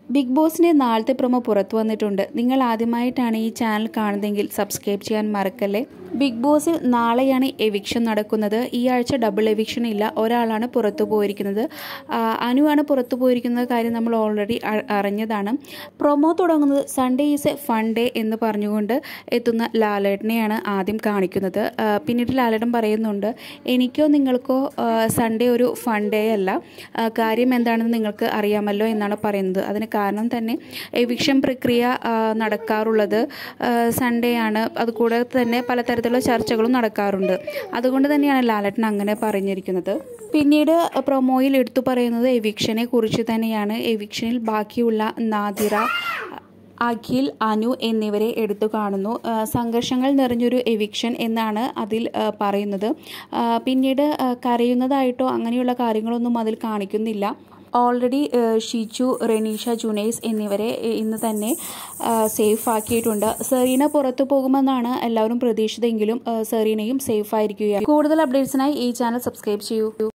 big ബോസിൻ്റെ നാളത്തെ promo പുറത്തു വന്നിട്ടുണ്ട് നിങ്ങൾ ആദ്യമായിട്ടാണ് ഈ ചാനൽ കാണുന്നതെങ്കിൽ സബ്സ്ക്രൈബ് ചെയ്യാൻ മറക്കല്ലേ ബിഗ് ബോസിൽ നാളെയാണ് എവിക്ഷൻ നടക്കുന്നത് ഈ ആഴ്ച ഡബിൾ എവിക്ഷൻ ഇല്ല ഒരാളാണ് പുറത്തു പോയിരിക്കുന്നത് ആ, അനുവാണ് പുറത്തു പോയിരിക്കുന്ന കാര്യം നമ്മൾ ഓൾറെഡി അറിഞ്ഞതാണ് പ്രൊമോ തുടങ്ങുന്നത് Sunday is a fun day എന്ന് പറഞ്ഞുകൊണ്ട് എത്തുന്ന ലാലേട്ടനെയാണ് ആദ്യം കാണിക്കുന്നത് ആ, പിന്നീട് ലാലേട്ടൻ പറയുന്നുണ്ട് എനിക്കോ നിങ്ങൾക്കോ സൺഡേ ഒരു ഫൺ ഡേ അല്ല ആ, കാര്യം എന്താണെന്ന് നിങ്ങൾക്ക് അറിയാമല്ലോ എന്നാണ് പറയുന്നത് അതിന് കാരണം തന്നെ എവിക്ഷൻ പ്രക്രിയ ആ, നടക്കാറുള്ളത് സൺഡേ ആണ് അതുകൂടെ തന്നെ പലതരത്തിലുള്ള ചർച്ചകളും നടക്കാറുണ്ട് അതുകൊണ്ട് തന്നെയാണ് ലാലട്ടൻ അങ്ങനെ പറഞ്ഞിരിക്കുന്നത് പിന്നീട് പ്രൊമോയിൽ എടുത്തു പറയുന്നത് എവിക്ഷനെ കുറിച്ച് തന്നെയാണ് എവിക്ഷനിൽ ബാക്കിയുള്ള നാദിറ അഖിൽ അനു എന്നിവരെ എടുത്തു കാണുന്നു ആ, സംഘർഷങ്ങൾ നിറഞ്ഞൊരു എവിക്ഷൻ എന്നാണ് അതിൽ ആ, പറയുന്നത് ആ, പിന്നീട് ആ, കരയുന്നതായിട്ടോ അങ്ങനെയുള്ള കാര്യങ്ങളൊന്നും അതിൽ കാണിക്കുന്നില്ല ഓൾറെഡി ഷിച്ചു റെനീഷ ജുനൈസ് എന്നിവരെ ഇന്ന് തന്നെ സേഫ് ആക്കിയിട്ടുണ്ട് സെറീന പുറത്തു പോകുമെന്നാണ് എല്ലാവരും പ്രതീക്ഷിച്ചതെങ്കിലും ആ, സെറീനയും സേഫ് ആയിരിക്കുകയാണ് കൂടുതൽ അപ്ഡേറ്റ്സിനായി ഈ ചാനൽ സബ്സ്ക്രൈബ് ചെയ്യൂ